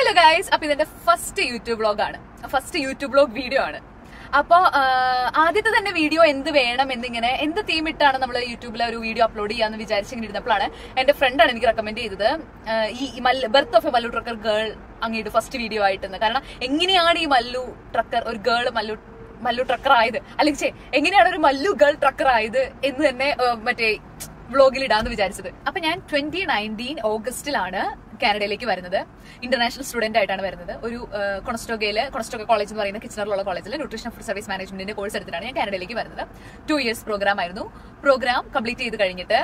hello guys അപ്പൊ ഇതിന്റെ first YouTube blog ആണ് ഫസ്റ്റ് യൂട്യൂബ് ബ്ലോഗ് വീഡിയോ ആണ് അപ്പോ ആ, ആദ്യത്തെ തന്നെ വീഡിയോ എന്ത് വേണം എന്നിങ്ങനെ എന്ത് തീം ഇട്ടാണ് നമ്മൾ യൂട്യൂബിൽ ഒരു വീഡിയോ അപ്ലോഡ് ചെയ്യാന്ന് വിചാരിച്ചിങ്ങനെ ഇരുന്നപ്പോഴാണ് എന്റെ ഫ്രണ്ടാണ് എനിക്ക് റെക്കമെൻഡ് ചെയ്തത് ആ, ഈ birth of a Mallu trucker girl അങ്ങോട്ട് ഫസ്റ്റ് വീഡിയോ ആയിട്ടെന്ന് കാരണം എങ്ങനെയാണ് ഈ മല്ലു ട്രക്കർ ഒരു ഗേൾ മല്ലു മല്ലു ട്രക്കർ ആയത് അല്ലെങ്കിൽ ഛെ, എങ്ങനെയാണ് ഒരു മല്ലു ഗേൾ ട്രക്കർ ആയത് എന്ന് തന്നെ ആ, മറ്റേ വ്ലോഗിൽ ഇടാന്ന് വിചാരിച്ചത് അപ്പൊ ഞാൻ ട്വന്റി നയൻറ്റീൻ ഓഗസ്റ്റിലാണ് കാനഡയിലേക്ക് വരുന്നത് ഇന്റർനാഷണൽ സ്റ്റുഡന്റ് ആയിട്ടാണ് വരുന്നത് ഒരു കൊണസ്റ്റോഗയില് കൊണസ്റ്റോഗ കോളേജ് എന്ന് പറയുന്ന കിച്ചണറിലുള്ള കോളേജിൽ ന്യൂട്രീഷൻ ഫുഡ് സർവീസ് മാനേജ്മെന്റിന്റെ കോഴ്സ് എടുത്തിട്ടാണ് ഞാൻ കാനഡയിലേക്ക് വരുന്നത് ടു ഇയേഴ്സ് പ്രോഗ്രാം ആയിരുന്നു പ്രോഗ്രാം കംപ്ലീറ്റ് ചെയ്ത് കഴിഞ്ഞിട്ട്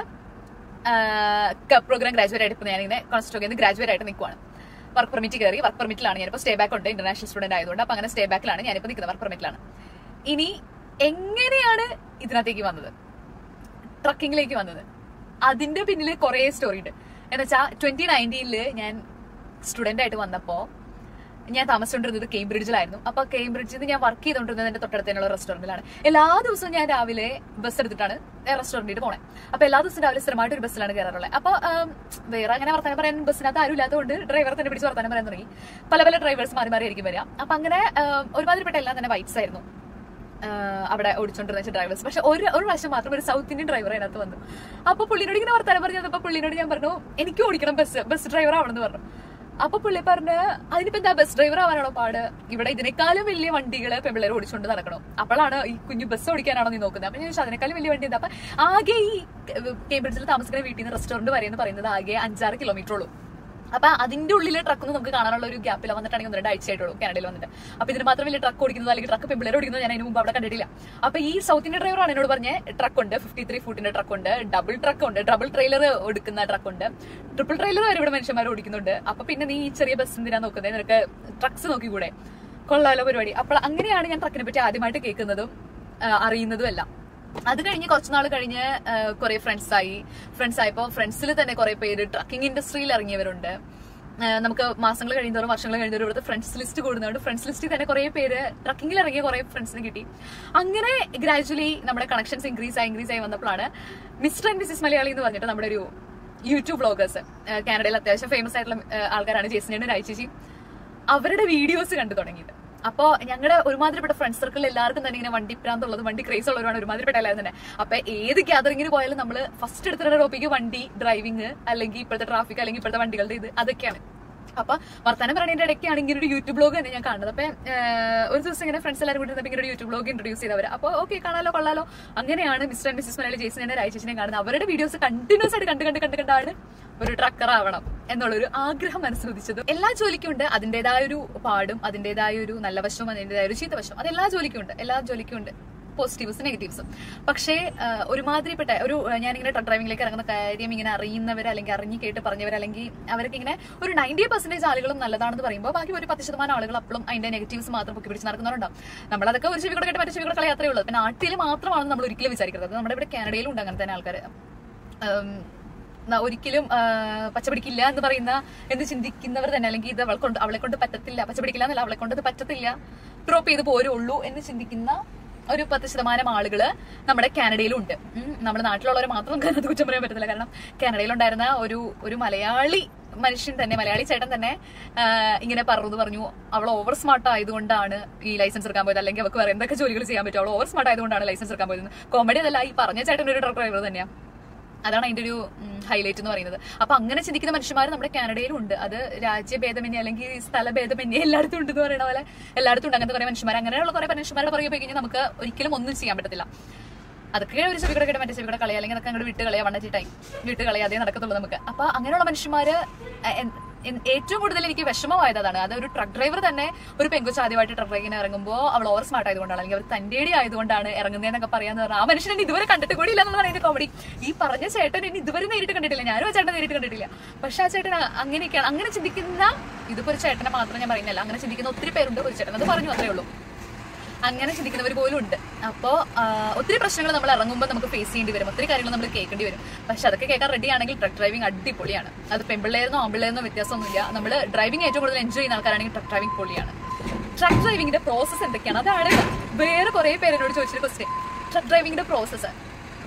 പ്രോഗ്രാം ഗ്രാജുവേറ്റ് ആയിട്ട് ഇപ്പൊ ഞാനിങ്ങനെ കൊണസ്റ്റോഗയിൽ നിന്ന് ഗ്രാജുവേറ്റ് ആയിട്ട് നിൽക്കുവാണ് വർക്ക് പെർമിറ്റ് കയറി വർക്ക് പെർമിറ്റിലാണ് ഞാനിപ്പോൾ സ്റ്റേ ബാക്ക് ഉണ്ട് ഇന്റർനാഷണൽ സ്റ്റുഡന്റ് ആയതുകൊണ്ട് അപ്പൊ അങ്ങനെ സ്റ്റേ ബാക്കിലാണ് ഞാനിപ്പോൾ നിൽക്കുന്നത് വർക്ക് പെർമിറ്റിലാണ് ഇനി എങ്ങനെയാണ് ഇതിനകത്തേക്ക് വന്നത് ട്രക്കിങ്ങിലേക്ക് വന്നത് അതിന്റെ പിന്നിൽ കുറെ സ്റ്റോറി ഉണ്ട് എന്ന് വെച്ചാൽ ട്വന്റി നയൻറ്റീനില് ഞാൻ സ്റ്റുഡന്റ് ആയിട്ട് വന്നപ്പോ ഞാൻ താമസിച്ചുകൊണ്ടിരുന്നത് കേംബ്രിഡ്ജിലായിരുന്നു അപ്പൊ കേംബ്രിഡ്ജിൽ നിന്ന് ഞാൻ വർക്ക് ചെയ്തുകൊണ്ടിരുന്നത് എന്റെ തൊട്ടടുത്തുള്ള റെസ്റ്റോറന്റിലാണ് എല്ലാ ദിവസവും ഞാൻ രാവിലെ ബസ് എടുത്തിട്ടാണ് റെസ്റ്റോറന്റിൽ പോണേ അപ്പൊ എല്ലാ ദിവസവും രാവിലെ സ്ഥിരമായിട്ട് ഒരു ബസ്സിലാണ് കയറാറുള്ളത് അപ്പൊ ആം, വേറെ അങ്ങനെ വർത്താനം പറയാൻ ബസ്സിനകത്ത് ആരും ഇല്ലാത്തതുകൊണ്ട് ഡ്രൈവർ തന്നെ പിടിച്ച് വർത്താനം പറയാൻ തുടങ്ങി പല പല ഡ്രൈവേഴ്സ് മാറി മാറി ആയിരിക്കും വരിക അപ്പൊ അങ്ങനെ ആം, ഒരുമാതിരിപ്പെട്ട എല്ലാം തന്നെ വൈറ്റ്സ് ആയിരുന്നു ആഹ് അവിടെ ഓടിച്ചോണ്ടിരുന്ന ഡ്രൈവേഴ്സ് പക്ഷെ ഒരു ഒരു പ്രാവശ്യം മാത്രം ഒരു സൗത്ത് ഇന്ത്യൻ ഡ്രൈവർ അതിനകത്ത് വന്നു അപ്പൊ പുള്ളിനോട് ഇങ്ങനെ വർത്താനം പറഞ്ഞപ്പോ പുള്ളിനോട് ഞാൻ പറഞ്ഞു എനിക്ക് ഓടിക്കണം ബസ് ബസ് ഡ്രൈവർ ആവണമെന്ന് പറഞ്ഞു അപ്പൊ പുള്ളി പറഞ്ഞ് അതിനിപ്പോ എന്താ ബസ് ഡ്രൈവർ ആവാനാണോ പാട് ഇവിടെ ഇതിനേക്കാളും വലിയ വണ്ടികള് പെമ്പിള്ളേർ ഓടിച്ചുകൊണ്ട് നടക്കണം അപ്പോഴാണ് ഈ കുഞ്ഞു ബസ് ഓടിക്കാനാണോ നീ നോക്കുന്നത് അപ്പൊ ഞാൻ ചോദിച്ചു അതിനേക്കാളും വലിയ വണ്ടി എന്താ അപ്പൊ ആകെ ഈ കേംബ്രിഡ്ജിൽ താമസിക്കുന്ന വീട്ടിൽ നിന്ന് റെസ്റ്റോറന്റ് വരെ എന്ന് പറയുന്നത് ആകെ അഞ്ചാറ് കിലോമീറ്റർ ഉള്ളൂ അപ്പൊ അതിന്റെ ഉള്ളിലെ ട്രക്ക് നമുക്ക് കാണാനുള്ള ഒരു ഗ്യാപ്പിൽ വന്നിട്ടാണെങ്കിൽ ഒന്ന് രണ്ട് ആഴ്ചയായിട്ടുള്ളൂ കാനഡയിൽ വന്നിട്ട് അപ്പൊ ഇതിന് മാത്രം വലിയ ട്രക്ക് ഓടിക്കുന്നത് അല്ലെങ്കിൽ ട്രക്ക് പെമ്പിളർ ഓടിക്കുന്നത് ഞാൻ അതിന് മുമ്പ് അവിടെ കണ്ടിട്ടില്ല അപ്പൊ ഈ സൗത്ത് ഇന്ത്യൻ ഡ്രൈവറാണ് എന്നോട് പറഞ്ഞ ട്രക്ക് ഉണ്ട് ഫിഫ്റ്റി ത്രീ ഫുട്ടിന്റെ ട്രക്ക് ഉണ്ട് ഡബിൾ ട്രക്ക് ഉണ്ട് ഡബിൾ ട്രെയിലർ എടുക്കുന്ന ട്രക്ക് ഉണ്ട് ട്രിപ്പിൾ ട്രെയിലർ വരെ ഇവിടെ മനുഷ്യന്മാർ ഓടിക്കുന്നുണ്ട് അപ്പൊ പിന്നെ നീ ഈ ചെറിയ ബസ് എന്തിനാ നോക്കുന്നത് നിനക്ക് ട്രക്സ് നോക്കിക്കൂടെ കൊള്ളാലോ പരിപാടി അപ്പോൾ അങ്ങനെയാണ് ഞാൻ ട്രക്കിനെ പറ്റി ആദ്യമായിട്ട് കേൾക്കുന്നതും ആ, അറിയുന്നതും എല്ലാം അത് കഴിഞ്ഞ് കുറച്ച് നാൾ കഴിഞ്ഞ് കുറെ ഫ്രണ്ട്സ് ആയി ഫ്രണ്ട്സ് ആയപ്പോൾ ഫ്രണ്ട്സിൽ തന്നെ കുറെ പേര് ട്രക്കിംഗ് ഇൻഡസ്ട്രിയിൽ ഇറങ്ങിയവരുണ്ട് ആ, നമുക്ക് മാസങ്ങൾ കഴിയുന്നവരും വർഷങ്ങൾ കഴിയുന്നവരും ഇവിടുത്തെ ഫ്രണ്ട്സ് ലിസ്റ്റ് കൂടുന്നതുകൊണ്ട് ഫ്രണ്ട്സ് ലിസ്റ്റിൽ തന്നെ കുറെ പേര് ട്രക്കിങ്ങിൽ ഇറങ്ങിയ കുറെ ഫ്രണ്ട്സിന് കിട്ടി അങ്ങനെ ഗ്രാജുവലി നമ്മുടെ കണക്ഷൻസ് ഇൻക്രീസ് ആയി ഇൻക്രീസ് ആയി വന്നപ്പോഴാണ് മിസ്റ്റർ ആൻഡ് മിസ്സിസ് മലയാളി എന്ന് പറഞ്ഞിട്ട് നമ്മുടെ ഒരു യൂട്യൂബ് വ്ളോഗേഴ്സ് കാനഡയിൽ അത്യാവശ്യം ഫേമസ് ആയിട്ടുള്ള ആ, ആൾക്കാരാണ് ജേസിനേനും രാജേച്ചി അവരുടെ വീഡിയോസ് കണ്ടു തുടങ്ങിയത് അപ്പോ ഞങ്ങളുടെ ഒരുമാതിരിപ്പെട്ട ഫ്രണ്ട് സർക്കിളിൽ എല്ലാവർക്കും തന്നെ ഇങ്ങനെ വണ്ടി പ്രാന്തുള്ളത് വണ്ടി ക്രേസ് ഉള്ളവരാണ് ഒരുമാതിരിപ്പെട്ട എല്ലാവരും തന്നെ അപ്പൊ ഏത് ഗ്യാതറിങ്ങിന് പോയാലും നമ്മൾ ഫസ്റ്റ് എടുത്തിട്ടുള്ള ടോപ്പിക്ക് വണ്ടി ഡ്രൈവിംഗ് അല്ലെങ്കിൽ ഇപ്പോഴത്തെ ട്രാഫിക് അല്ലെങ്കിൽ ഇപ്പോഴത്തെ വണ്ടികളുടെ ഇത് അതൊക്കെയാണ് അപ്പൊ വർത്താനം പറയുന്നതിന്റെ ഇടയ്ക്കാണ് ഇങ്ങനെ ഒരു യൂട്യൂബ് ബ്ലോഗ് തന്നെ ഞാൻ കാണുന്നത് അപ്പൊ ഏഹ്, ഒരു ദിവസം ഇങ്ങനെ ഫ്രണ്ട്സ് എല്ലാവരും കൂടി ഇരുന്നപ്പോൾ ഇങ്ങനെ ഒരു യൂട്യൂബ് ബ്ലോഗ് ഇൻട്രൊഡ്യൂസ് ചെയ്തവർ അപ്പോൾ ഓക്കെ കാണാലോ കൊള്ളാലോ അങ്ങനെയാണ് മിസ്റ്റർ ആൻഡ് മിസ്സിസ് മലയാളി ജേസിനെ രാജേഷിനെ കാണുന്നത് അവരുടെ വീഡിയോസ് കണ്ടിന്യൂസ് ആയിട്ട് കണ്ട് കണ്ട് കണ്ട് കണ്ടാണ് ഒരു ട്രക്കർ ആവണം എന്നുള്ളൊരു ആഗ്രഹം മനസ്സിലുദിച്ചത് എല്ലാ ജോലിക്കും ഉണ്ട് അതിന്റേതായ ഒരു പാടും അതിന്റേതായ ഒരു നല്ല വശവും അതിന്റേതായ ഒരു ചീത്ത വശവും അത് എല്ലാ ജോലിക്കും ഉണ്ട് എല്ലാ ജോലിക്കും ഉണ്ട് പോസിറ്റീവ്സും നെഗറ്റീവ്സും പക്ഷേ ആ, ഒരുമാതിരിപ്പെട്ട ഒരു ആ, ഞാനിങ്ങനെ ട്രക്ക് ഡ്രൈവിംഗിലേക്ക് ഇറങ്ങുന്ന കാര്യം ഇങ്ങനെ അറിയുന്നവർ അല്ലെങ്കിൽ അറിഞ്ഞു കേട്ട് പറഞ്ഞവർ അല്ലെങ്കിൽ അവർക്ക് ഇങ്ങനെ ഒരു നയൻറ്റി പെർസെന്റേജ് ആളുകളും നല്ലതാണെന്ന് പറയുമ്പോൾ ബാക്കി ഒരു പത്ത് ശതമാനം ആളുകൾ അപ്പോഴും അതിന്റെ നെഗറ്റീവ്സ് മാത്രം പൊക്കി പിടിച്ച് നടക്കുന്നവരുണ്ടാവും നമ്മളതൊക്കെ ഒരു ചെവി കൂടെ കേട്ട് മറ്റേ ചെവി കൂടെ കളയാത്രേ ഉള്ളൂ പിന്നെ നാട്ടിൽ മാത്രമാണ് നമ്മൾ ഒരിക്കലും വിചാരിക്കുന്നത് അത് നമ്മുടെ ഇവിടെ കാനഡയിലും ഉണ്ട് അങ്ങനെ തന്നെ ആൾക്കാർ ന- ഒരിക്കലും ആ, പച്ചപിടിക്കില്ല എന്ന് പറയുന്ന എന്ന് ചിന്തിക്കുന്നവർ തന്നെ അല്ലെങ്കിൽ ഇത് അവളെ കൊണ്ട് അവളെ കൊണ്ട് പറ്റത്തില്ല പച്ചപിടിക്കില്ല എന്നല്ല അവളെ കൊണ്ട് ഇത് പറ്റത്തില്ല ഡ്രോപ്പ് ചെയ്ത് പോരുള്ളൂ എന്ന് ചിന്തിക്കുന്ന ഒരു പത്ത് ശതമാനം ആളുകള് നമ്മുടെ കാനഡയിലും ഉണ്ട് ഉം, നമ്മുടെ നാട്ടിലുള്ളവരെ മാത്രം നമുക്ക് അതിനകത്ത് കുറ്റം പറയാൻ പറ്റത്തില്ല കാരണം കാനഡയിലുണ്ടായിരുന്ന ഒരു ഒരു മലയാളി മനുഷ്യൻ തന്നെ മലയാളി ചേട്ടൻ തന്നെ ആ, ഇങ്ങനെ പറഞ്ഞു പറഞ്ഞു അവൾ ഓവർ സ്മാർട്ട് ആയതുകൊണ്ടാണ് ഈ ലൈസൻസ് എടുക്കാൻ പോയത് അല്ലെങ്കിൽ അവർക്ക് വേറെ എന്തൊക്കെ ജോലികൾ ചെയ്യാൻ പറ്റും അവൾ ഓവർ സ്മാർട്ട് ആയതുകൊണ്ടാണ് ലൈസൻസ് എടുക്കാൻ പോയത് കോമഡി അതല്ല ഈ പറഞ്ഞ ചേട്ടൻ ഒരു ട്രക്ക് ഡ്രൈവർ തന്നെയാണ് അതാണ് അതിന്റെ ഒരു ഹൈലൈറ്റ് എന്ന് പറയുന്നത് അപ്പൊ അങ്ങനെ ചിന്തിക്കുന്ന മനുഷ്യന്മാർ നമ്മുടെ കാനഡയിലും ഉണ്ട് അത് രാജ്യഭേദമന്യേ അല്ലെങ്കിൽ സ്ഥലഭേദമന്യേ എല്ലായിടത്തും ഉണ്ട് എന്ന് പറയുന്ന പോലെ എല്ലായിടത്തും ഉണ്ട് അങ്ങനത്തെ കുറെ മനുഷ്യന്മാർ അങ്ങനെയുള്ള കുറെ മനുഷ്യന്മാരുടെ പുറകെ പോയി കഴിഞ്ഞാൽ നമുക്ക് ഒരിക്കലും ഒന്നും ചെയ്യാൻ പറ്റത്തില്ല അതൊക്കെ ഒരു ചെവി കൂടെ കേട്ട് മറ്റേ ചെവി കൂടെ കളയാ അല്ലെങ്കിൽ അതൊക്കെ അങ്ങോട്ട് വിട്ട് കളയാ വണ്ണച്ചിട്ടായി വിട്ട് കളയാ അതേ നടക്കത്തുള്ളൂ നമുക്ക് അപ്പൊ അങ്ങനെയുള്ള മനുഷ്യന്മാര് എ- എൻ- എൻ- ഏറ്റവും കൂടുതൽ എനിക്ക് വിഷമമായത് അതാണ് അത് ഒരു ട്രക്ക് ഡ്രൈവർ തന്നെ ഒരു പെങ്കൊച്ച് ആദ്യമായിട്ട് ട്രക്ക് ഡ്രൈവിന് ഇറങ്ങുമ്പോൾ അവൾ ഓവർ സ്മാർട്ട് ആയതുകൊണ്ടാണ് അല്ലെങ്കിൽ അവർ തന്റേടി ആയതുകൊണ്ടാണ് ഇറങ്ങുന്നതെന്നൊക്കെ പറയാന്ന് പറഞ്ഞാൽ ആ മനുഷ്യൻ എന്നെ ഇതുവരെ കണ്ടിട്ട് കൂടി ഇല്ല എന്നുള്ളതാണ് അതിന്റെ കോമഡി ഈ പറഞ്ഞ ചേട്ടൻ എന്നെ ഇതുവരെ നേരിട്ട് കണ്ടിട്ടില്ല ഞാനും ആ ചേട്ടൻ നേരിട്ട് കണ്ടിട്ടില്ല പക്ഷെ ആ ചേട്ടൻ അ- അങ്ങനെയൊക്കെയാണ് അങ്ങനെ ചിന്തിക്കുന്ന ഇതിപ്പോ ഒരു ചേട്ടനെ മാത്രം ഞാൻ പറയുന്നില്ല അങ്ങനെ ചിന്തിക്കുന്ന ഒത്തിരി പേരുണ്ട് ഒരു ചേട്ടൻ അത് പറഞ്ഞു അത്രേ ഉള്ളൂ അങ്ങനെ ചിന്തിക്കുന്നവർ പോലും ഉണ്ട് അപ്പോൾ ഒത്തിരി പ്രശ്നങ്ങൾ നമ്മൾ ഇറങ്ങുമ്പോൾ നമുക്ക് ഫേസ് ചെയ്യേണ്ടി വരും ഒത്തിരി കാര്യങ്ങൾ നമ്മൾ കേൾക്കേണ്ടി വരും പക്ഷെ അതൊക്കെ കേൾക്കാൻ റെഡി ആണെങ്കിൽ ട്രക്ക് ഡ്രൈവിംഗ് അടിപൊളിയാണ് അത് പെമ്പിള്ളേർന്നോ ആമ്പിള്ളേർന്നോ വ്യത്യാസമൊന്നുമില്ല നമ്മൾ ഡ്രൈവിംഗ് ഏറ്റവും കൂടുതൽ എൻജോയ് ചെയ്യുന്ന ആൾക്കാരാണെങ്കിൽ ട്രക്ക് ഡ്രൈവിംഗ് പൊളിയാണ് ട്രക്ക് ഡ്രൈവിംഗിന്റെ പ്രോസസ്സ് എന്തൊക്കെയാണ് അതാണ് വേറെ കുറെ പേരോട് ചോദിച്ചൊരു ക്വസ്റ്റ്യൻ ട്രക്ക് ഡ്രൈവിംഗിന്റെ പ്രോസസ്സ്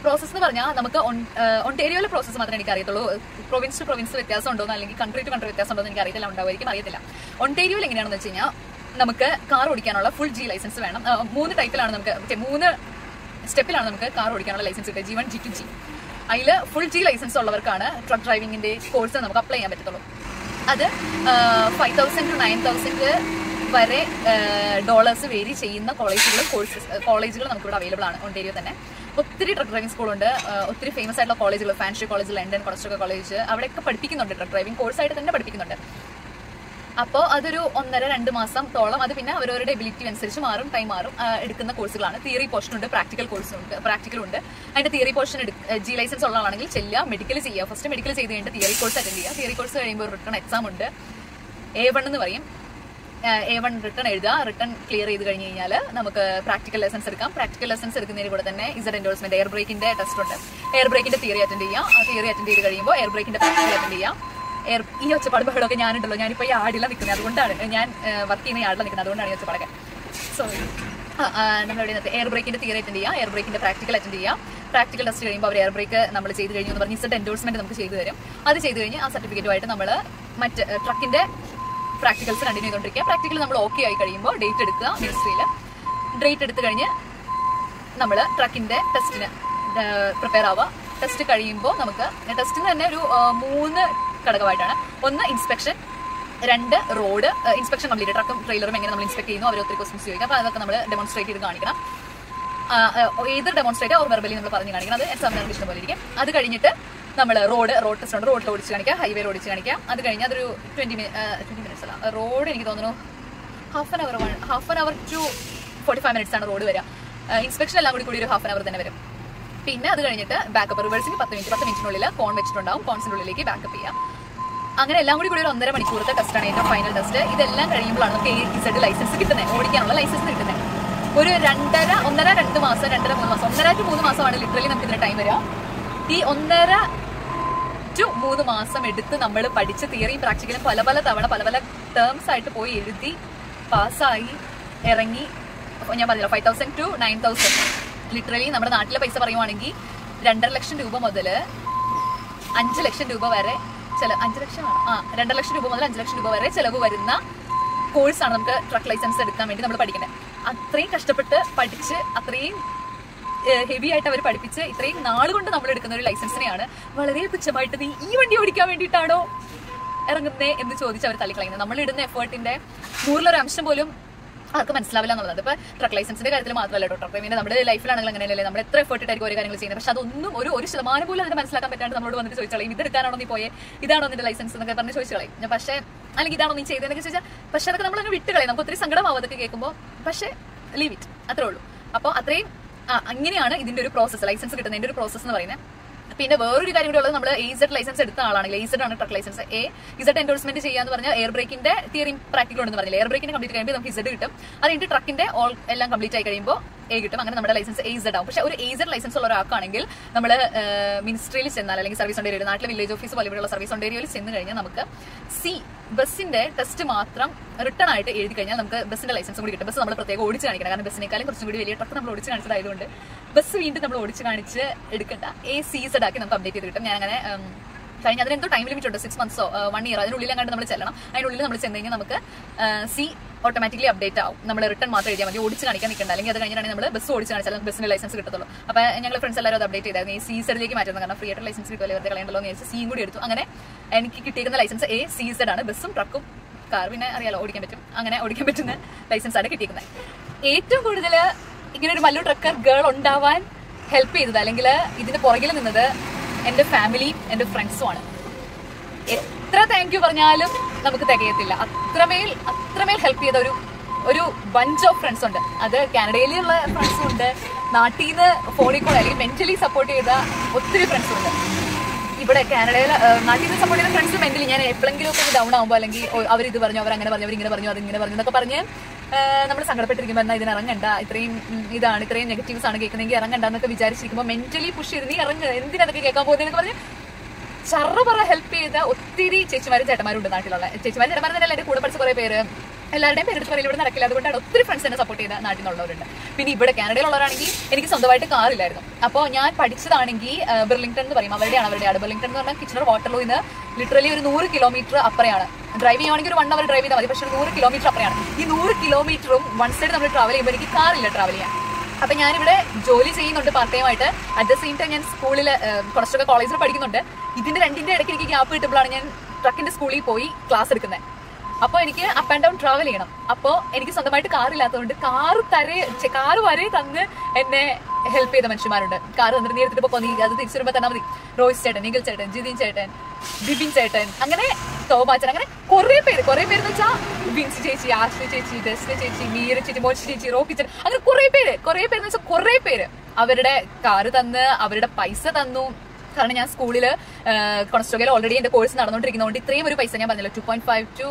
പ്രോസസ് എന്ന് പറഞ്ഞാൽ നമുക്ക് ഒണ്ടേരിയോയിലെ പ്രോസസ്സ് മാത്രമേ എനിക്ക് അറിയത്തുള്ളൂ പ്രൊവിൻസ് ടു പ്രൊവിൻസ് വ്യത്യാസം ഉണ്ടോ അല്ലെങ്കിൽ കൺട്രി ടു കൺട്രി വ്യത്യാസം ഉണ്ടോ എന്ന് എനിക്ക് അറിയത്തില്ല ഉണ്ടാവുമായിരിക്കും അറിയത്തില്ല ഒണ്ടേരിയോയിൽ എങ്ങനെയാണെന്ന് വെച്ച് കഴിഞ്ഞാൽ നമുക്ക് കാർ ഓടിക്കാനുള്ള ഫുൾ ജി ലൈസൻസ് വേണം ആ, മൂന്ന് ടൈപ്പിലാണ് നമുക്ക് മറ്റേ മൂന്ന് സ്റ്റെപ്പിലാണ് നമുക്ക് കാർ ഓടിക്കാനുള്ള ലൈസൻസ് കിട്ടുക G one G two G അതിൽ ഫുൾ ജി ലൈസൻസ് ഉള്ളവർക്കാണ് ട്രക്ക് ഡ്രൈവിംഗിന്റെ കോഴ്സ് നമുക്ക് അപ്ലൈ ചെയ്യാൻ പറ്റത്തുള്ളൂ അത് five thousand two nine thousand വരെ ഡോളേഴ്സ് വേരി ചെയ്യുന്ന കോളേജുകളും കോഴ്സസ് കോളേജുകൾ നമുക്കിവിടെ അവൈലബിൾ ആണ് ഒണ്ടേരിയോ തന്നെ ഒത്തിരി ട്രക്ക് ഡ്രൈവിംഗ് സ്കൂളുണ്ട് ഒത്തിരി ഫേമസ് ആയിട്ടുള്ള കോളേജുകൾ ഫാൻഷി കോളേജ് ലണ്ടൻ കൊളസ്ട്രോക്ക കോളേജ് അവിടെയൊക്കെ പഠിപ്പിക്കുന്നുണ്ട് ട്രക്ക് ഡ്രൈവിംഗ് കോഴ്സായിട്ട് തന്നെ പഠിപ്പിക്കുന്നുണ്ട് അപ്പോൾ അതൊരു ഒന്നര രണ്ട് മാസം തോളം അത് പിന്നെ അവരവരുടെ എബിലിറ്റി അനുസരിച്ച് മാറും ടൈം മാറും ആ, എടുക്കുന്ന കോഴ്സുകളാണ് തിയറി പോർഷൻ ഉണ്ട് പ്രാക്ടിക്കൽ കോഴ്സ് ഉണ്ട് പ്രാക്ടിക്കൽ ഉണ്ട് അതിന്റെ തിയറി പോർഷൻ ജി ലൈസൻസ് ഉള്ള ആളാണെങ്കിൽ ചെല്ലുക മെഡിക്കൽ ചെയ്യുക ഫസ്റ്റ് മെഡിക്കൽ ചെയ്ത് കഴിഞ്ഞിട്ട് തിയറി കോഴ്സ് അറ്റൻഡ് ചെയ്യുക തിയറി കോഴ്സ് കഴിയുമ്പോൾ റിട്ടേൺ എക്സാം ഉണ്ട് എ വൺ എന്ന് പറയും എ വൺ റിട്ടേൺ എഴുതുക റിട്ടേൺ ക്ലിയർ ചെയ്ത് കഴിഞ്ഞ് കഴിഞ്ഞാൽ നമുക്ക് പ്രാക്ടിക്കൽ ലെസൺസ് എടുക്കാം പ്രാക്ടിക്കൽ ലെസൺസ് എടുക്കുന്നതിന് കൂടെ തന്നെ ഇസഡ് എൻഡോഴ്സ്മെന്റ് എയർ ബ്രേക്കിന്റെ ടെസ്റ്റ് ഉണ്ട് എയർ ബ്രേക്കിന്റെ തിയറി അറ്റൻഡ് ചെയ്യാം ആ തിയറി അറ്റൻഡ് ചെയ്ത് കഴിയുമ്പോൾ എയർ ബ്രേക്കിന്റെ പ്രാക്ടിക്കൽ അറ്റൻഡ് ചെയ്യാം എയർ ഈ ഒച്ചപ്പാട് ബഹളമൊക്കെ ഞാനുണ്ടല്ലോ ഞാനിപ്പോ ഈ ആടില നിൽക്കുന്നത് അതുകൊണ്ടാണ് ഞാൻ വർക്ക് ചെയ്യുന്ന ഈ ആടില നിൽക്കുന്നത് അതുകൊണ്ടാണ് ഈ ഒച്ചപ്പാടൊക്കെ സോറി നമ്മൾ എവിടെ നിർത്തി എയർ ബ്രേക്കിന്റെ തിയറി അറ്റൻഡ് ചെയ്യാം എയർ ബ്രേക്കിന്റെ പ്രാക്ടിക്കൽ അറ്റൻഡ് ചെയ്യാം പ്രാക്ടിക്കൽ ടെസ്റ്റ് കഴിയുമ്പോൾ അവർ എയർ ബ്രേക്ക് നമ്മൾ ചെയ്ത് കഴിഞ്ഞു എന്ന് പറഞ്ഞ് ഇസഡ് എൻഡോഴ്സ്മെന്റ് നമുക്ക് ചെയ്തു തരും അത് ചെയ്ത് കഴിഞ്ഞ് ആ സർട്ടിഫിക്കറ്റുമായിട്ട് നമ്മൾ മറ്റ് ട്രക്കിന്റെ പ്രാക്ടിക്കൽസ് കണ്ടിന്യൂ ചെയ്തുകൊണ്ടിരിക്കുക പ്രാക്ടിക്കൽ നമ്മൾ ഓക്കെ ആയി കഴിയുമ്പോൾ ഡേറ്റ് എടുക്കുക മിനിസ്ട്രിയിൽ ഡേറ്റ് എടുത്തു കഴിഞ്ഞ് നമ്മൾ ട്രക്കിന്റെ ടെസ്റ്റിന് പ്രിപ്പയർ ആവുക ടെസ്റ്റ് കഴിയുമ്പോൾ നമുക്ക് ടെസ്റ്റിന് തന്നെ ഒരു ആ, മൂന്ന് ഘടകമായിട്ടാണ് ഒന്ന് ഇൻസ്പെക്ഷൻ രണ്ട് റോഡ് ഇൻസ്പെക്ഷൻ കംപ്ലീറ്റ് ട്രക്കും ട്രെയിലറും എങ്ങനെ നമ്മൾ ഇൻസ്പെക്ട് ചെയ്യുന്നു അവർ ഒത്തിരി ക്വസ്റ്റ്യൻസ് ചോദിക്കാം അപ്പോൾ അതൊക്കെ നമ്മൾ ഡെമോൺസ്ട്രേറ്റ് ചെയ്ത് കാണിക്കണം ആ, ആ, ഏത് ഡെമോൺസ്ട്രേറ്റ് ഓർ വെർബലി നമ്മൾ പറഞ്ഞു കാണിക്കണം അത് എക്സാമിനർ ഇഷ്ടം പോലെ ഇരിക്കും അത് കഴിഞ്ഞിട്ട് നമ്മൾ റോഡ് റോഡ് ടെസ്റ്റ് ഉണ്ട് റോഡിൽ ഓടിച്ച് കാണിക്കാം ഹൈവേയിൽ ഓടിച്ച് കാണിക്കാം അത് കഴിഞ്ഞ് അതൊരു ട്വന്റി ട്വന്റി മിനിറ്റ്സ് അല്ല റോഡ് എനിക്ക് തോന്നുന്നു half an hour half an hour two forty five minutes ആണ് റോഡ് വരിക ഇൻസ്പെക്ഷൻ എല്ലാം കൂടി കൂടി ഒരു ഹാഫ് ആൻ അവർ തന്നെ വരും പിന്നെ അത് കഴിഞ്ഞിട്ട് ബാക്കപ്പ് റിവേഴ്സിന് പത്ത് മിനിറ്റ് പത്ത് മിനിറ്റിനുള്ളിൽ കോൺ വെച്ചിട്ടുണ്ടാവും കോൺസിന്റെ ഉള്ളിലേക്ക് ബാക്കപ്പ് ചെയ്യാം അങ്ങനെ എല്ലാം കൂടി കൂടി ഒരു ഒന്നര മണിക്കൂറത്തെ ടെസ്റ്റാണ് ഏറ്റവും ഫൈനൽ ടെസ്റ്റ് ഇതെല്ലാം കഴിയുമ്പോഴാണ് നമുക്ക് എ ഇസഡ് ലൈസൻസ് കിട്ടുന്നത് ഓടിക്കാനുള്ള ലൈസൻസ് കിട്ടുന്നത് ഒരു രണ്ടര ഒന്നര രണ്ട് മാസം രണ്ടര മൂന്ന് മാസം ഒന്നര ടു മൂന്ന് മാസമാണ് ലിറ്ററലി നമുക്ക് ഇതിന് ടൈം വരിക ഈ ഒന്നര ടു മൂന്ന് മാസം എടുത്ത് നമ്മൾ പഠിച്ച തിയറിയും പ്രാക്ടിക്കലും പല പല തവണ പല പല ടേംസ് ആയിട്ട് പോയി എഴുതി പാസ്സായി ഇറങ്ങി അപ്പൊ ഞാൻ പറഞ്ഞില്ല five thousand two nine thousand literally നമ്മുടെ നാട്ടിലെ പൈസ പറയുവാണെങ്കിൽ രണ്ടര ലക്ഷം രൂപ മുതൽ അഞ്ച് ലക്ഷം രൂപ വരെ ചില അഞ്ച് ലക്ഷമാണ് ആ രണ്ടര ലക്ഷം രൂപ മുതൽ അഞ്ച് ലക്ഷം രൂപ വരെ ചിലവ് വരുന്ന കോഴ്സാണ് നമുക്ക് ട്രക്ക് ലൈസൻസ് എടുക്കാൻ വേണ്ടി നമ്മൾ പഠിക്കുന്നത് അത്രയും കഷ്ടപ്പെട്ട് പഠിച്ച് അത്രയും ഹെവി ആയിട്ട് അവർ പഠിപ്പിച്ച് ഇത്രയും നാൾ കൊണ്ട് നമ്മൾ എടുക്കുന്ന ഒരു ലൈസൻസിനെയാണ് വളരെ തുച്ഛമായിട്ട് നീ ഈ വണ്ടി ഓടിക്കാൻ വേണ്ടിയിട്ടാണോ ഇറങ്ങുന്നേ എന്ന് ചോദിച്ച് അവർ തള്ളിക്കളയുന്നത് നമ്മൾ ഇടുന്ന എഫേർട്ടിന്റെ നൂറിലൊരു അംശം പോലും ആർക്ക് മനസ്സിലാവില്ല എന്നുള്ളത് ഇപ്പൊ ട്രക്ക് ലൈസൻസിന്റെ കാര്യത്തിൽ മാത്രമല്ല കേട്ടോ ട്രക്ക് പിന്നെ നമ്മുടെ ലൈഫിലാണെങ്കിൽ അങ്ങനെയല്ലേ നമ്മൾ എത്ര എഫേർട്ട് ഇട്ടായിരിക്കും ഓരോ കാര്യങ്ങൾ ചെയ്യുന്നത് പക്ഷെ അതൊന്നും ഒരു ഒരു ശതമാനം പോലും അതിന് മനസ്സിലാക്കാൻ പറ്റാണ്ട് നമ്മളോട് വന്നിട്ട് ചോദിച്ചാലും ഇതെടുക്കാനാണോ നീ പോയേ ഇതാണോ നിന്റെ ലൈസൻസ് എന്നൊക്കെ പറഞ്ഞ് ചോദിച്ചാളെ പക്ഷേ അല്ലെങ്കിൽ ഇതാണോ നീ ചെയ്തതെന്നൊക്കെ ചോദിച്ചാൽ പക്ഷെ അതൊക്കെ നമ്മൾ അങ്ങ് വിട്ടുകളയും നമുക്ക് ഒത്തിരി സങ്കടമാവും അതൊക്കെ കേൾക്കുമ്പോൾ പക്ഷേ ലീവ് ഇറ്റ് അത്രേ ഉള്ളൂ അപ്പോൾ അത്രയും ആ, അങ്ങനെയാണ് ഇതിന്റെ ഒരു പ്രോസസ്സ് ലൈസൻസ് കിട്ടുന്നതിന്റെ ഒരു പ്രോസസ്സ് എന്ന് പറയുന്നത് പിന്നെ വേറൊരു കാര്യം കൂടി ഉള്ളത് നമ്മൾ എയ്സഡ് ലൈസൻസ് എടുത്ത ആളാണെങ്കിൽ എയ്സഡ് ആണ് truck license A Z endorsement ചെയ്യാന്ന് പറഞ്ഞാൽ എയർ ബ്രേക്കിന്റെ തിയറി പ്രാക്ടിക്കൽ ഉണ്ടെന്ന് പറഞ്ഞില്ല എയർ ബ്രേക്കിന്റെ കംപ്ലീറ്റ് കഴിയുമ്പോൾ നമുക്ക് ഇസഡ് കിട്ടും അത് കഴിഞ്ഞിട്ട് ട്രക്കിന്റെ ഓൾ എല്ലാം കംപ്ലീറ്റ് ആയി കഴിയുമ്പോൾ എ കിട്ടും അങ്ങനെ നമ്മുടെ ലൈസൻസ് എയ്സഡ് ആവും പക്ഷെ ഒരു എയ്സഡ് ലൈസൻസ് ഉള്ള ഒരാൾക്കാണെങ്കിൽ നമ്മൾ മിനിസ്ട്രിയിൽ ചെന്നാൽ അല്ലെങ്കിൽ സർവീസ് ഓൺ ഏരിയ നാട്ടിലെ വില്ലേജ് ഓഫീസ് പോലെ ഇവിടെയുള്ള സർവീസ് ഓൺ ഏരിയയിൽ ചെന്ന് കഴിഞ്ഞാൽ നമുക്ക് സി ബസ്സിന്റെ ടെസ്റ്റ് മാത്രം റിട്ടേൺ ആയിട്ട് എഴുതി കഴിഞ്ഞാൽ നമുക്ക് ബസ്സിന്റെ ലൈസൻസ് കൂടി കിട്ടും ബസ് നമ്മൾ പ്രത്യേകം ഓടിച്ച് കാണിക്കണം കാരണം ബസ്സിനേക്കാളും കുറച്ചും കൂടി വലിയ ട്രക്ക് നമ്മൾ ഓടിച്ച് കാണിച്ചതായതുകൊണ്ട് ബസ് വീണ്ടും നമ്മൾ ഓടിച്ച് കാണിച്ച് എടുക്കണ്ട എ സീസഡ് ആക്കി നമുക്ക് അപ്ഡേറ്റ് ചെയ്ത് കിട്ടും ഞാൻ അങ്ങനെ ഉം, കഴിഞ്ഞ അതിന് എന്തോ ടൈം ലിമിറ്റ് ഉണ്ട് സിക്സ് മന്ത്സോ വൺ ഇയർ അതിനുള്ളിൽ അങ്ങോട്ട് നമ്മൾ ചെല്ലണം അതിനുള്ളിൽ നമ്മൾ ചെന്ന് കഴിഞ്ഞാൽ നമുക്ക് സി ഓട്ടോമാറ്റിക്കലി അപ്ഡേറ്റ് ആവും നമ്മൾ റിട്ടേൺ മാത്രം എഴുതിയാൽ മതി ഓടിച്ച് കാണിക്കാൻ നിൽക്കണ്ട അല്ലെങ്കിൽ അത് കഴിഞ്ഞിട്ടാണെങ്കിൽ നമ്മൾ ബസ് ഓടിച്ച് കാണിച്ചാൽ ബസ്സിന് ലൈസൻസ് കിട്ടത്തുള്ളൂ അപ്പോൾ ഞങ്ങൾ ഫ്രണ്ട്സ് എല്ലാവരും അത് അപ്ഡേറ്റ് ചെയ്തായിരുന്നു ഈ സീസഡിലേക്ക് മാറ്റുന്നത് കാരണം ഫ്രീ ആയിട്ട് ലൈസൻസ് കിട്ടുമല്ലോ വെറുതെ കളയണ്ടല്ലോ എന്ന് വിചാരിച്ച് സിയും കൂടി എടുത്തു അങ്ങനെ എനിക്ക് കിട്ടിയിരിക്കുന്ന ലൈസൻസ് എ സീസഡ് ആണ് ബസ്സും ട്രക്കും കാർ പിന്നെ അറിയാലോ ഓടിക്കാൻ പറ്റും അങ്ങനെ ഓടിക്കാൻ പറ്റുന്ന ലൈസൻസ് ആണ് കിട്ടിയിരിക്കുന്നത് ഏറ്റവും കൂടുതൽ ഇങ്ങനെ ഒരു മല്ലു ട്രക്കർ ഗേൾ ഉണ്ടാവാൻ ഹെൽപ്പ് ചെയ്തത് അല്ലെങ്കിൽ ഇതിന് പുറകിൽ നിന്നത് എൻ്റെ ഫാമിലിയും എൻ്റെ ഫ്രണ്ട്സും ആണ് എത്ര താങ്ക് യു പറഞ്ഞാലും നമുക്ക് തികയത്തില്ല അത്രമേൽ അത്രമേൽ ഹെൽപ്പ് ചെയ്ത ഒരു ഒരു ബഞ്ച് ഓഫ് ഫ്രണ്ട്സ് ഉണ്ട് അത് കാനഡയിലുള്ള ഫ്രണ്ട്സും ഉണ്ട് നാട്ടിൽ നിന്ന് ഫോണിൽ കൂടെ അല്ലെങ്കിൽ മെന്റലി സപ്പോർട്ട് ചെയ്ത ഒത്തിരി ഫ്രണ്ട്സും ഉണ്ട് ഇവിടെ കാനഡയിൽ നാട്ടിൽ നിന്ന് സപ്പോർട്ട് ചെയ്ത ഫ്രണ്ട്സ് മെന്റലി ഞാൻ എപ്പോഴെങ്കിലും ഒക്കെ ഡൗൺ ആകുമ്പോൾ അല്ലെങ്കിൽ അവർ ഇത് പറഞ്ഞു അവർ അങ്ങനെ പറഞ്ഞു അവർ ഇങ്ങനെ പറഞ്ഞു അത് ഇങ്ങനെ പറഞ്ഞു എന്നൊക്കെ പറഞ്ഞ് നമ്മൾ സങ്കടപ്പെട്ടിരിക്കുമ്പോൾ എന്നാൽ ഇതിന് ഇറങ്ങണ്ട ഇത്രയും ഉം, ഇതാണ് ഇത്രയും നെഗറ്റീവ്സ് ആണ് കേൾക്കുന്നതെങ്കിൽ ഇറങ്ങണ്ട എന്നൊക്കെ വിചാരിച്ചിരിക്കുമ്പോൾ മെന്റലി പുഷ് ചെയ്ത് നീ ഇറങ്ങുക എന്തിനതൊക്കെ കേൾക്കാൻ പോകുന്നതെന്ന് പറഞ്ഞ് ചറ പറ ഹെൽപ്പ് ചെയ്ത ഒത്തിരി ചേച്ചിമാരും ചേട്ടന്മാരും ഉണ്ട് നാട്ടിലുള്ള ചേച്ചിമാരും ചേട്ടന്മാരും തന്നെ എന്റെ കൂടെ പഠിച്ച കുറെ പേര് എല്ലാവരുടെയും പേരെടുത്ത് പറയില്ല ഇവിടെ നടക്കില്ല അതുകൊണ്ടാണ് ഒത്തിരി ഫ്രണ്ട്സ് എന്നെ സപ്പോർട്ട് ചെയ്ത നാട്ടിൽ നിന്നുള്ളവരുണ്ട് പിന്നെ ഇവിടെ കാനഡയിലുള്ളവരാണെങ്കിൽ എനിക്ക് സ്വന്തമായിട്ട് കാറില്ലായിരുന്നു അപ്പോൾ ഞാൻ പഠിച്ചതാണെങ്കിൽ ബെർലിംഗ്ടൺ എന്ന് പറയും അവരുടെയാണ് അവരുടെ ആട് ബെർലിംഗ്ടൺ എന്ന് പറഞ്ഞാൽ കിച്ചണർ വാട്ടർലൂ ഇന്ന് ലിറ്ററലി ഒരു നൂറ് കിലോമീറ്റർ അപ്പുറയാണ് ഡ്രൈവ് ചെയ്യുവാണെങ്കിൽ ഒരു വൺ അവർ ഡ്രൈവ് ചെയ്താൽ മതി പക്ഷേ ഒരു നൂറ് കിലോമീറ്റർ അപ്പുറയാണ് ഈ നൂറ് കിലോമീറ്ററും വൺ സൈഡ് നമ്മൾ ട്രാവൽ ചെയ്യുമ്പോൾ എനിക്ക് കാറില്ല ട്രാവൽ ചെയ്യാൻ അപ്പൊ ഞാനിവിടെ ജോലി ചെയ്യുന്നുണ്ട് പാർട്ട് ടൈം ആയിട്ട് അറ്റ് ദ സെയിം ടൈം ഞാൻ സ്കൂളിൽ കുറച്ചൊക്കെ കോളേജിൽ പഠിക്കുന്നുണ്ട് ഇതിന്റെ രണ്ടിന്റെ ഇടയ്ക്ക് എനിക്ക് ഗ്യാപ്പ് കിട്ടുമ്പോഴാണ് ഞാൻ ട്രക്കിന്റെ സ്കൂളിൽ പോയി ക്ലാസ് എടുക്കുന്നത് അപ്പോൾ എനിക്ക് അപ്പ് ആൻഡ് ഡൗൺ ട്രാവൽ ചെയ്യണം അപ്പോൾ എനിക്ക് സ്വന്തമായിട്ട് കാറില്ലാത്തതുകൊണ്ട് കാറ് തരേ കാറ് വരെ തന്ന് എന്നെ ഹെൽപ്പ് ചെയ്ത മനുഷ്യന്മാരുണ്ട് കാറ് തന്നിട്ട് നീ എടുത്തിട്ട് പോ നീ അത് തിരിച്ചു വരുമ്പോൾ തന്നാൽ മതി റോയ്സ് ചേട്ടൻ നിഖിൽ ചേട്ടൻ ജിതിൻ ചേട്ടൻ ബിബിൻ ചേട്ടൻ അങ്ങനെ തോമാച്ചൻ അങ്ങനെ കുറെ പേര് കുറെ പേര് എന്ന് വെച്ചാൽ ബിൻസി ചേച്ചി ആശ്രി ചേച്ചി ഡെസ്ന ചേച്ചി മീര ചേച്ചി മോശി ചേച്ചി റോക്കി ചേട്ടൻ അങ്ങനെ കുറെ പേര് കുറെ പേര് എന്ന് വെച്ചാൽ കുറെ പേര് അവരുടെ കാറ് തന്ന് അവരുടെ പൈസ തന്നു കാരണം ഞാൻ സ്കൂളിൽ കൊണസ്റ്റോഗയിൽ ഓൾറെഡി എന്റെ കോഴ്സ് നടന്നുകൊണ്ടിരിക്കുന്നതുകൊണ്ട് ഇത്രയും ഒരു പൈസ ഞാൻ പറഞ്ഞല്ലോ two point five two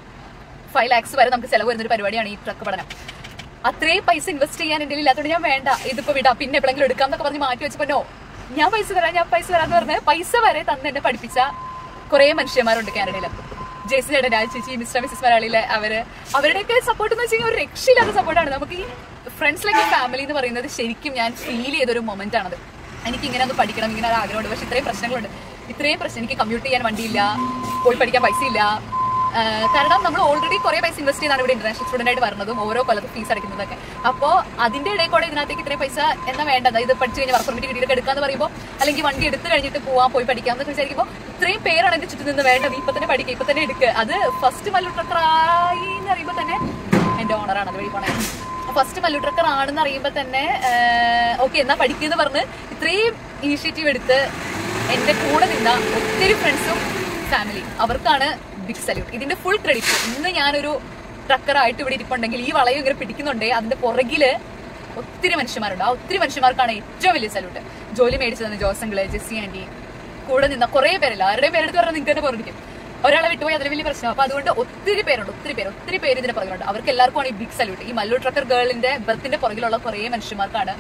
five lakhs വരെ നമുക്ക് ചെലവ് വരുന്ന ഒരു പരിപാടിയാണ് ഈ ട്രക്ക് പഠനം അത്രയും പൈസ ഇൻവെസ്റ്റ് ചെയ്യാൻ എൻ്റെ ഇല്ലാത്തതുകൊണ്ട് ഞാൻ വേണ്ട ഇതിപ്പോ വിടാം പിന്നെ എപ്പോഴെങ്കിലും എടുക്കാം എന്നൊക്കെ പറഞ്ഞ് മാറ്റി വെച്ചപ്പോ നോ ഞാൻ പൈസ തരാം ഞാൻ പൈസ തരാന്ന് പറഞ്ഞ് പൈസ വരെ തന്ന് എന്നെ പഠിപ്പിച്ച കുറെ മനുഷ്യന്മാരുണ്ട് കാനഡയിൽ ജേസി ചേട്ടൻ രാജ് ചേച്ചി മിസ്റ്റർ മിസ്സസ് മലയാളിയിലെ അവര് അവരുടെയൊക്കെ സപ്പോർട്ട് എന്ന് വെച്ച് കഴിഞ്ഞാൽ ഒരു രക്ഷയില്ലാത്ത സപ്പോർട്ടാണ് നമുക്ക് ഈ ഫ്രണ്ട്സ് ലൈക്ക് ഫാമിലി എന്ന് പറയുന്നത് ശരിക്കും ഞാൻ ഫീൽ ചെയ്തൊരു മൊമെന്റ് ആണത് എനിക്ക് ഇങ്ങനെ ഒന്ന് പഠിക്കണം ഇങ്ങനെ ഒരു ആഗ്രഹമുണ്ട് പക്ഷെ ഇത്രയും പ്രശ്നങ്ങളുണ്ട് ഇത്രയും പ്രശ്നം എനിക്ക് കമ്മ്യൂട്ട് ചെയ്യാൻ വണ്ടിയില്ല പോയി പഠിക്കാൻ പൈസ ഇല്ല ആഹ് കാരണം നമ്മൾ ഓൾറെഡി കുറെ പൈസ ഇൻവെസ്റ്റ് ചെയ്താണ് ഇവിടെ ഇന്റർനാഷണൽ സ്റ്റുഡന്റ് ആയിട്ട് വരുന്നതും ഓരോ കൊല്ലത്ത് ഫീസ് അടയ്ക്കുന്നതൊക്കെ അപ്പോൾ അതിന്റെ ഇടയിൽ കൂടെ ഇതിനകത്തേക്ക് ഇത്രയും പൈസ എന്നാ വേണ്ടത് ഇത് പഠിച്ചു കഴിഞ്ഞാൽ വർക്ക് പെർമിറ്റ് കിട്ടിയിട്ട് എടുക്കാന്ന് പറയുമ്പോൾ അല്ലെങ്കിൽ വണ്ടി എടുത്ത് കഴിഞ്ഞിട്ട് പോവാൻ പോയി പഠിക്കാം എന്നൊക്കെ വിചാരിക്കുമ്പോൾ ഇത്രയും പേരാണ് എന്റെ ചുറ്റും നിന്ന് വേണ്ടത് ഇപ്പൊ തന്നെ പഠിക്കുക ഇപ്പൊ തന്നെ എടുക്കുക അത് ഫസ്റ്റ് മല്ലു ട്രക്കറായി എന്ന് അറിയുമ്പോൾ തന്നെ എന്റെ ഓണറാണ് അത് വഴി പോണേ ഫസ്റ്റ് മല്ലു ട്രക്കർ ആണെന്ന് അറിയുമ്പോൾ തന്നെ ഓക്കെ എന്നാ പഠിക്കുന്ന പറഞ്ഞ് ഇത്രയും ഇനിഷ്യേറ്റീവ് എടുത്ത് എന്റെ കൂടെ നിന്ന ഒത്തിരി ഫ്രണ്ട്സും ഫാമിലി അവർക്കാണ് ബിഗ് സല്യൂട്ട് ഇതിന്റെ ഫുൾ ക്രെഡിറ്റ് ഇന്ന് ഞാനൊരു ട്രക്കറായിട്ട് ഇവിടെ ഇരിപ്പുണ്ടെങ്കിൽ ഈ വളയം ഇങ്ങനെ പിടിക്കുന്നുണ്ടേ അതിന്റെ പുറകില് ഒത്തിരി മനുഷ്യന്മാരുണ്ട് ആ ഒത്തിരി മനുഷ്യന്മാർക്കാണ് ഏറ്റവും വലിയ സല്യൂട്ട് ജോലി മേടിച്ചു തന്ന ജോസങ്ങള് ജെസ്സി ആന്റി കൂടെ നിന്ന കുറെ പേരല്ല ആരുടെയും പേരെടുത്ത് പറഞ്ഞാൽ നിങ്ങൾക്ക് തന്നെ പറഞ്ഞിരിക്കും ഒരാളെ വിട്ടുപോയി അതിൽ വലിയ പ്രശ്നം അപ്പൊ അതുകൊണ്ട് ഒത്തിരി പേരുണ്ട് ഒത്തിരി പേര് ഒത്തിരി പേര് ഇതിന്റെ പുറകിലുണ്ട് അവർക്ക് എല്ലാവർക്കും ഈ ബിഗ് സല്യൂട്ട് ഈ മല്ലു ട്രക്കർ ഗേളിന്റെ ബർത്തിന്റെ പുറകിലുള്ള കുറെ മനുഷ്യന്മാർക്കാണ്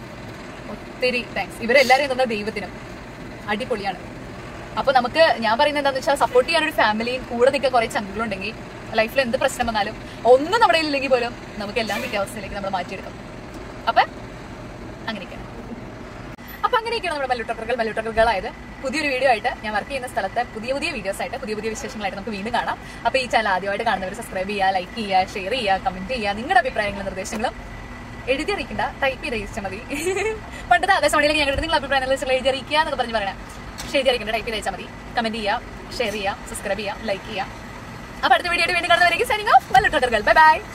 ഒത്തിരി താങ്ക്സ് ഇവരെല്ലാരെയും തന്ന ദൈവത്തിനും അടിപൊളിയാണ് അപ്പൊ നമുക്ക് ഞാൻ പറയുന്നത് എന്താണെന്ന് വെച്ചാൽ സപ്പോർട്ട് ചെയ്യാൻ ഒരു ഫാമിലിയും കൂടെ നിൽക്കാൻ കുറെ ചങ്കുകളുണ്ടെങ്കിൽ ലൈഫിൽ എന്ത് പ്രശ്നം വന്നാലും ഒന്നും നമ്മുടെ കയ്യിലില്ലെങ്കിൽ പോലും നമുക്ക് എല്ലാം കിട്ടിയ അവസ്ഥയിലേക്ക് നമ്മൾ മാറ്റിയെടുക്കും അപ്പൊ അങ്ങനെയൊക്കെയാണ് അപ്പൊ അങ്ങനെയൊക്കെയാണ് നമ്മുടെ മല്ലുട്ടക്കറുകൾ മല്ലുട്ടക്കറുകളായത് പുതിയൊരു വീഡിയോ ആയിട്ട് ഞാൻ വർക്ക് ചെയ്യുന്ന സ്ഥലത്തെ പുതിയ പുതിയ വീഡിയോസ് ആയിട്ട് പുതിയ പുതിയ വിശേഷങ്ങളായിട്ട് നമുക്ക് വീണ്ടും കാണാം അപ്പൊ ഈ ചാനൽ ആദ്യമായിട്ട് കാണുന്നവർ സബ്സ്ക്രൈബ് ചെയ്യുക ലൈക്ക് ചെയ്യുക ഷെയർ ചെയ്യുക കമന്റ് ചെയ്യുക നിങ്ങളുടെ അഭിപ്രായങ്ങളും നിർദ്ദേശങ്ങളും എഴുതി അറിയിക്കണ്ട ടൈപ്പ് ചെയ്ത് അയച്ചാൽ മതി പണ്ടത്തെ ആകാശവാണിയിലേക്ക് ഞങ്ങളുടെ നിങ്ങൾ അഭിപ്രായങ്ങൾ എഴുതി അറിയിക്കുക എന്നൊക്കെ പറഞ്ഞ് പറയണം പക്ഷേ എഴുതി അറിയിക്കണ്ട ടൈപ്പ് ചെയ്ത് അയച്ചാൽ മതി കമന്റ് ചെയ്യുക ഷെയർ ചെയ്യുക സബ്സ്ക്രൈബ് ചെയ്യുക ലൈക്ക് ചെയ്യുക അപ്പൊ അടുത്ത വീഡിയോ വീണ്ടും കാണുന്നവരേക്ക് സൈനിങ് ഓഫ് മല്ലുട്ടക്കറുകൾ ബൈ ബൈ